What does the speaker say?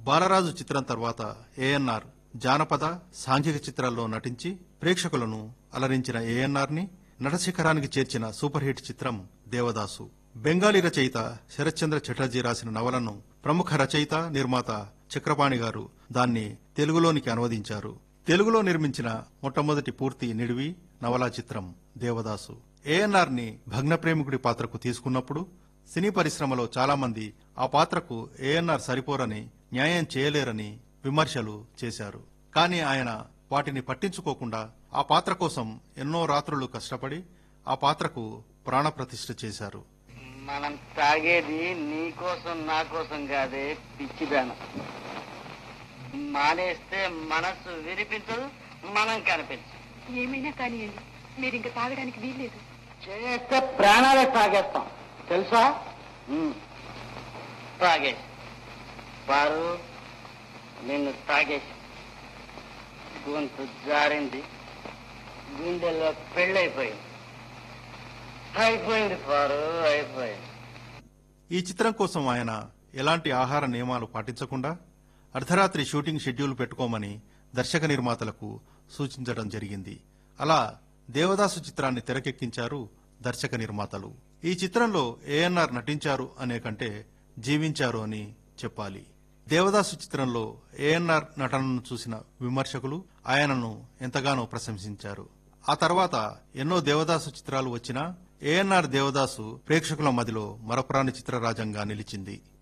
బాలరాజు చిత్రం తర్వాత ఏఎన్ఆర్ జానపద సాంఘిక చిత్రాల్లో నటించి ప్రేక్షకులను అలరించిన ఏఎన్ఆర్ ని నటశిఖరానికి చేర్చిన సూపర్ హిట్ చిత్రం దేవదాసు బెంగాలీ రచయిత శరత్చంద్ర చటర్జీ రాసిన నవలను ప్రముఖ రచయిత నిర్మాత చక్రపాణి గారు దాన్ని తెలుగులోనికి అనువదించారు తెలుగులో నిర్మించిన మొట్టమొదటి పూర్తి నిడివి నవలా చిత్రం దేవదాసు ఏఎన్ఆర్ ని భగ్న ప్రేమికుడి పాత్రకు తీసుకున్నప్పుడు సినీ పరిశ్రమలో చాలా మంది ఆ పాత్రకు ఏఎన్ఆర్ సరిపోరని న్యాయం చేయలేరని విమర్శలు చేశారు కానీ ఆయన వాటిని పట్టించుకోకుండా ఆ పాత్ర కోసం ఎన్నో రాత్రులు కష్టపడి ఆ పాత్రకు ప్రాణప్రతిష్ఠ చేశారు మనం తాగేది నీ కోసం నా కోసం కాదే పిచ్చిదాన మానేస్తే మనస్సు వినిపించదు మనం కనిపించదు ఏమైనా కానివ్వండి మీరు ఇంకా తాగడానికి వీల్లేదు చేస్తే ప్రాణాలే తాగేస్తాం తెలుసా ఉమ్. తాగేసి పారు నిన్ను తాగేసి గొంతు జారింది గుండెల్లో పెళ్ళైపోయింది అయిపోయింది పారు అయిపోయింది ఈ చిత్రం కోసం ఆయన ఎలాంటి ఆహార నియమాలు పాటించకుండా అర్ధరాత్రి షూటింగ్ షెడ్యూల్ పెట్టుకోమని దర్శక నిర్మాతలకు సూచించడం జరిగింది అలా దేవదాసు చిత్రాన్ని తెరకెక్కించారు దర్శక నిర్మాతలు ఈ చిత్రంలో ఏఎన్ఆర్ నటించారు అనే కంటే జీవించారు అని చెప్పాలి దేవదాసు చిత్రంలో ఏఎన్ఆర్ నటనను చూసిన విమర్శకులు ఆయనను ఎంతగానో ప్రశంసించారు ఆ తర్వాత ఎన్నో దేవదాసు చిత్రాలు వచ్చినా ఏఎన్ఆర్ దేవదాసు ప్రేక్షకుల మదిలో మరపురాని చిత్రరాజంగా నిలిచింది